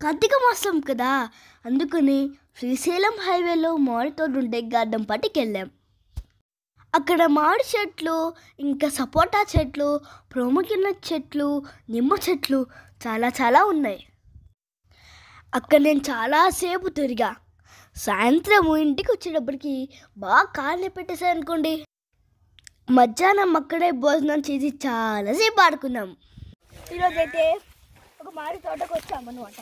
కార్తీక మాసం కదా అందుకని శ్రీశైలం హైవేలో మామిడి తోట ఉంటే గార్డెన్ పాటికి వెళ్ళాం అక్కడ మామిడి చెట్లు ఇంకా సపోటా చెట్లు ప్రోమకిన్న చెట్లు నిమ్మ చెట్లు చాలా చాలా ఉన్నాయి అక్కడ నేను చాలాసేపు తిరిగా సాయంత్రం ఇంటికి వచ్చేటప్పటికి బాగా కాళ్ళని పెట్టేశాను అనుకోండి మధ్యాహ్నం అక్కడే భోజనం చేసి చాలాసేపు ఆడుకున్నాం ఈరోజు అయితే ఒక మామిడి తోటకు వచ్చామన్నమాట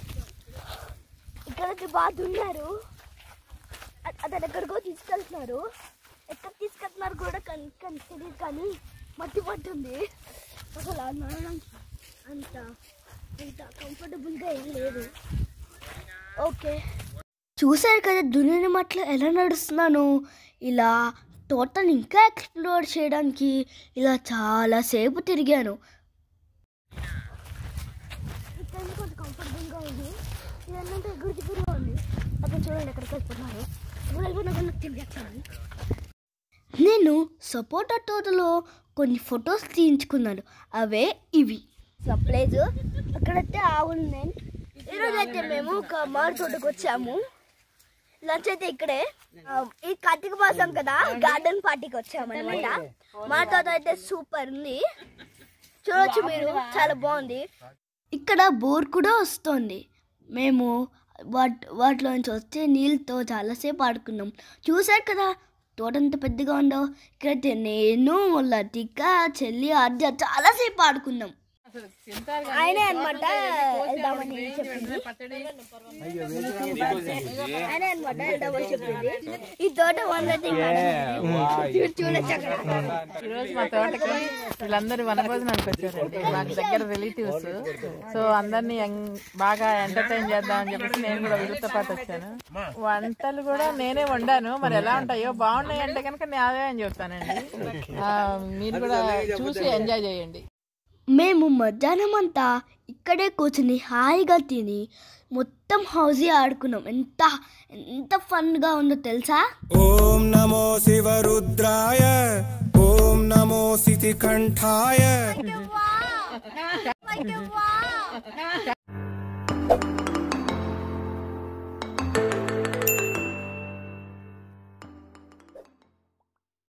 ఇక్కడ వచ్చి బాగా దున్నారు అ- అతను ఎక్కడికో తీసుకెళ్తున్నారు ఎక్కడ తీసుకెళ్తున్నారు కూడా కన్ కన్ తెలియదు కానీ మట్టి పట్టుంది అసలు ఆ నడవడానికి అంత అంత కంఫర్టబుల్గా ఏం లేదు ఓకే చూశారు కదా దున్నిన మట్ల ఎలా నడుస్తున్నాను ఇలా తోటని ఇంకా ఎక్స్ప్లోర్ చేయడానికి ఇలా చాలాసేపు తిరిగాను ఇక్కడ కొంచెం కంఫర్టబుల్గా ఉంది ఇదంతా ఎగురు దిగురుగా ఉంది అక్కడ చూడండి ఎక్కడికి వెళ్తున్నారు ఎక్కడ వెళ్ళిపోయినా కూడా నాకు తెలియచ్చాను నేను సపోటా తోటలో కొన్ని ఫొటోస్ తీయించుకున్నాను అవే ఇవి సప్లైజ్ అక్కడైతే ఆవులు నేను ఈరోజు అయితే మేము ఒక మామిడి తోటకు వచ్చాము లంచ్ అయితే ఇక్కడే ఆ, ఈ కార్తీక మాసం కదా గార్డెన్ పార్టీకి వచ్చామన్నమాట మా తోట అయితే సూపర్ ఉంది చూడొచ్చు మీరు చాలా బాగుంది ఇక్కడ బోర్ కూడా వస్తుంది మేము వాట్ వాటిలో నుంచి వచ్చే నీళ్ళతో చాలాసేపు ఆడుకున్నాం చూసారు కదా తోట ఎంత పెద్దగా ఉందో ఇక్కడైతే నేను లతిక చెల్లి ఆర్జ చాలాసేపు ఆడుకున్నాం ఆయనే అనమాట వెళ్దామని చెప్పింది ఆయనే అనమాట వెళ్దామని చెప్పింది ఈ తోట వన్ చూడొచ్చు అక్కడ ఈ రోజు మా తోటకి వీళ్ళందరూ వనభోజనానికి వచ్చారండి మాకు దగ్గర రిలేటివ్స్ సో అందరినీ యం- బాగా ఎంటర్టైన్ చేద్దామని చెప్పేసి నేను కూడా వీళ్ళతో పాటు వచ్చాను వంటలు కూడా నేనే వండాను మరి ఎలా ఉంటాయో బాగున్నాయి అంటే కనుక నేనే అని చెప్తానండి ఆ, మీరు కూడా చూసి ఎంజాయ్ చేయండి మేము మధ్యాహ్నం అంతా ఇక్కడే కూర్చుని హాయిగా తిని మొత్తం హౌజీ ఆడుకున్నాం ఎంత ఎంత ఫన్గా ఉందో తెలుసా ॐ नमो शिवरुद्राय ॐ नमो सितिकण्ठाय